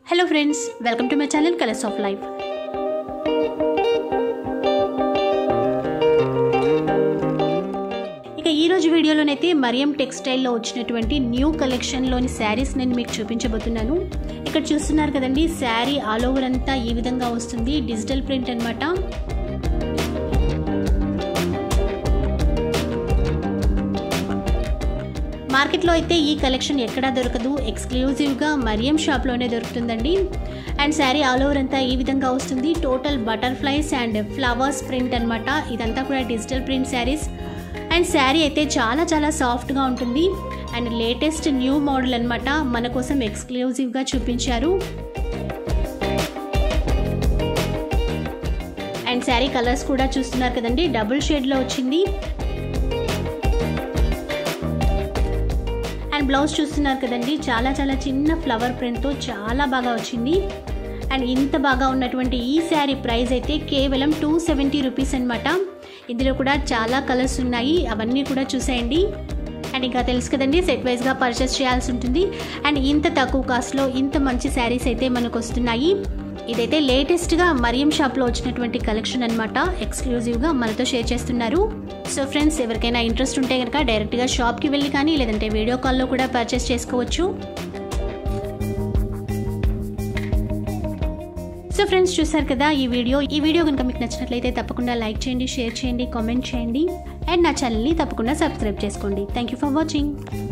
hello friends welcome to my channel colours of life ఇక ఈ రోజు వీడియోలోనైతే మరియం టెక్స్టైల్లో వచ్చినటువంటి న్యూ కలెక్షన్లోని శారీస్ నేను మీకు చూపించబోతున్నాను ఇక్కడ చూస్తున్నారు కదండి శారీ ఆల్ ఓవర్ అంతా ఈ విధంగా వస్తుంది డిజిటల్ ప్రింట్ అనమాట మార్కెట్లో అయితే ఈ కలెక్షన్ ఎక్కడా దొరకదు ఎక్స్క్లూజివ్గా మరియం షాప్లోనే దొరుకుతుందండి అండ్ శారీ ఆల్ ఓవర్ అంతా ఈ విధంగా వస్తుంది total butterflies and flowers print అనమాట ఇదంతా కూడా digital print saris and sari అయితే చాలా చాలా సాఫ్ట్గా ఉంటుంది అండ్ లేటెస్ట్ న్యూ మోడల్ అనమాట మన కోసం ఎక్స్క్లూజివ్గా చూపించారు అండ్ శారీ కలర్స్ కూడా చూస్తున్నారు కదండి డబుల్ షేడ్లో వచ్చింది అండ్ బ్లౌజ్ చూస్తున్నారు కదండి చాలా చాలా చిన్న ఫ్లవర్ ప్రింట్తో చాలా బాగా వచ్చింది అండ్ ఇంత బాగా ఉన్నటువంటి ఈ శారీ ప్రైస్ అయితే కేవలం టూ సెవెంటీ రూపీస్ అనమాట ఇందులో కూడా చాలా కలర్స్ ఉన్నాయి అవన్నీ కూడా చూసేయండి అండ్ ఇంకా తెలుసు కదండి సెట్ వైజ్గా పర్చేస్ చేయాల్సి ఉంటుంది అండ్ ఇంత తక్కువ కాస్ట్లో ఇంత మంచి శారీస్ అయితే మనకు వస్తున్నాయి ఇదైతే లేటెస్ట్గా మరియం షాప్లో వచ్చినటువంటి కలెక్షన్ అనమాట ఎక్స్క్లూజివ్గా మనతో షేర్ చేస్తున్నారు సో ఫ్రెండ్స్ ఎవరికైనా ఇంట్రెస్ట్ ఉంటే కనుక డైరెక్ట్గా షాప్కి వెళ్ళి కానీ లేదంటే వీడియో కాల్లో కూడా పర్చేస్ చేసుకోవచ్చు సో ఫ్రెండ్స్ చూసారు కదా ఈ వీడియో ఈ వీడియో కనుక మీకు నచ్చినట్లయితే తప్పకుండా లైక్ చేయండి షేర్ చేయండి కామెంట్ చేయండి అండ్ నా ఛానల్ని తప్పకుండా సబ్స్క్రైబ్ చేసుకోండి థ్యాంక్ యూ ఫర్ వాచింగ్